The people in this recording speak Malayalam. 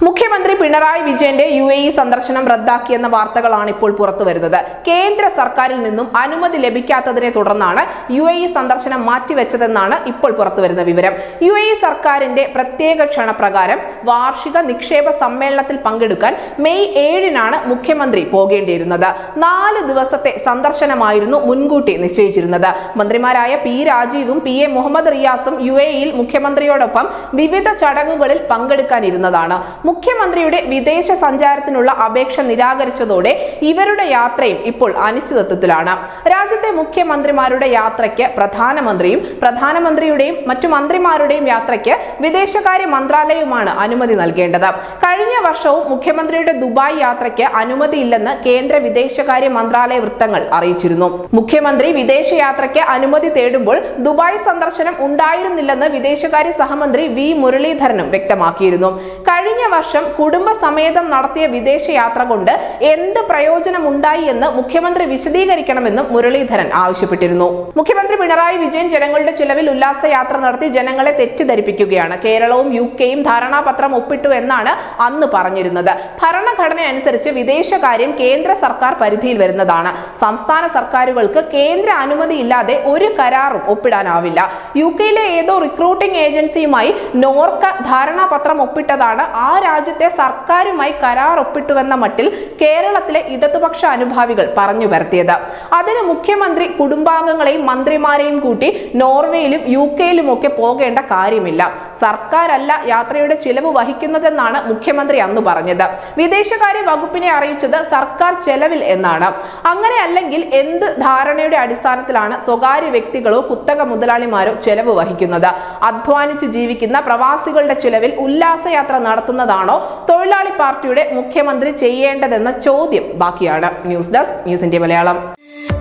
മുഖ്യമന്ത്രി പിണറായി വിജയന്റെ യു എ ഇ സന്ദർശനം റദ്ദാക്കിയെന്ന വാർത്തകളാണ് ഇപ്പോൾ പുറത്തു വരുന്നത് കേന്ദ്ര സർക്കാരിൽ നിന്നും അനുമതി ലഭിക്കാത്തതിനെ തുടർന്നാണ് യു എ ഇ സന്ദർശനം മാറ്റിവെച്ചതെന്നാണ് ഇപ്പോൾ പുറത്തു വരുന്ന വിവരം യു എ ഇ സർക്കാരിന്റെ പ്രത്യേക ക്ഷണപ്രകാരം വാർഷിക നിക്ഷേപ സമ്മേളനത്തിൽ പങ്കെടുക്കാൻ മെയ് ഏഴിനാണ് മുഖ്യമന്ത്രി പോകേണ്ടിയിരുന്നത് നാല് ദിവസത്തെ സന്ദർശനമായിരുന്നു മുൻകൂട്ടി നിശ്ചയിച്ചിരുന്നത് മന്ത്രിമാരായ പി രാജീവും പി എ മുഹമ്മദ് റിയാസും യു എ ഇയിൽ മുഖ്യമന്ത്രിയോടൊപ്പം വിവിധ ചടങ്ങുകളിൽ പങ്കെടുക്കാനിരുന്നതാണ് മുഖ്യമന്ത്രിയുടെ വിദേശ സഞ്ചാരത്തിനുള്ള അപേക്ഷ നിരാകരിച്ചതോടെ ഇവരുടെ യാത്രയും ഇപ്പോൾ അനിശ്ചിതത്വത്തിലാണ് രാജ്യത്തെ മുഖ്യമന്ത്രിമാരുടെ യാത്രയ്ക്ക് പ്രധാനമന്ത്രിയും പ്രധാനമന്ത്രിയുടെയും മറ്റു മന്ത്രിമാരുടെയും യാത്രയ്ക്ക് വിദേശകാര്യ മന്ത്രാലയവുമാണ് അനുമതി നൽകേണ്ടത് കഴിഞ്ഞ വർഷവും മുഖ്യമന്ത്രിയുടെ ദുബായ് യാത്രയ്ക്ക് അനുമതിയില്ലെന്ന് കേന്ദ്ര വിദേശകാര്യ മന്ത്രാലയ വൃത്തങ്ങൾ അറിയിച്ചിരുന്നു മുഖ്യമന്ത്രി വിദേശയാത്രയ്ക്ക് അനുമതി തേടുമ്പോൾ ദുബായ് സന്ദർശനം ഉണ്ടായിരുന്നില്ലെന്ന് വിദേശകാര്യ സഹമന്ത്രി വി മുരളീധരനും വ്യക്തമാക്കിയിരുന്നു കഴിഞ്ഞ വർഷം കുടുംബസമേതം നടത്തിയ വിദേശയാത്ര കൊണ്ട് എന്ത് പ്രയോജനമുണ്ടായി എന്ന് മുഖ്യമന്ത്രി വിശദീകരിക്കണമെന്നും മുരളീധരൻ ആവശ്യപ്പെട്ടിരുന്നു മുഖ്യമന്ത്രി പിണറായി വിജയൻ ജനങ്ങളുടെ ചിലവിൽ ഉല്ലാസയാത്ര നടത്തി ജനങ്ങളെ തെറ്റിദ്ധരിപ്പിക്കുകയാണ് കേരളവും യു കെയും ധാരണാപത്രം ഒപ്പിട്ടു എന്നാണ് അന്ന് പറഞ്ഞിരുന്നത് ഭരണഘടന അനുസരിച്ച് വിദേശകാര്യം കേന്ദ്ര സർക്കാർ പരിധിയിൽ വരുന്നതാണ് സംസ്ഥാന സർക്കാരുകൾക്ക് കേന്ദ്ര അനുമതി ഇല്ലാതെ ഒരു കരാറും ഒപ്പിടാനാവില്ല യു കെയിലെ ഏതോ റിക്രൂട്ടിംഗ് ഏജൻസിയുമായി നോർക്ക ധാരണാപത്രം ഒപ്പിട്ടതാണ് ആ രാജ്യത്തെ സർക്കാരുമായി കരാർ ഒപ്പിട്ടുവെന്ന മട്ടിൽ കേരളത്തിലെ ഇടതുപക്ഷ അനുഭാവികൾ പറഞ്ഞു വരുത്തിയത് അതിന് മുഖ്യമന്ത്രി കുടുംബാംഗങ്ങളെയും മന്ത്രിമാരെയും കൂട്ടി നോർവേയിലും യു കെയിലും ഒക്കെ പോകേണ്ട കാര്യമില്ല സർക്കാരല്ല യാത്രയുടെ ചിലവ് വഹിക്കുന്നതെന്നാണ് മുഖ്യമന്ത്രി അന്ന് പറഞ്ഞത് വിദേശകാര്യ വകുപ്പിനെ അറിയിച്ചത് സർക്കാർ ചെലവിൽ എന്നാണ് അങ്ങനെ അല്ലെങ്കിൽ എന്ത് ധാരണയുടെ അടിസ്ഥാനത്തിലാണ് സ്വകാര്യ വ്യക്തികളോ കുത്തക മുതലാളിമാരോ ചെലവ് വഹിക്കുന്നത് അധ്വാനിച്ച് ജീവിക്കുന്ന പ്രവാസികളുടെ ചിലവിൽ ഉല്ലാസയാത്ര നടത്തുന്നതാണോ തൊഴിലാളി പാർട്ടിയുടെ മുഖ്യമന്ത്രി ചെയ്യേണ്ടതെന്ന ചോദ്യം ബാക്കിയാണ് news desk news India Malayalam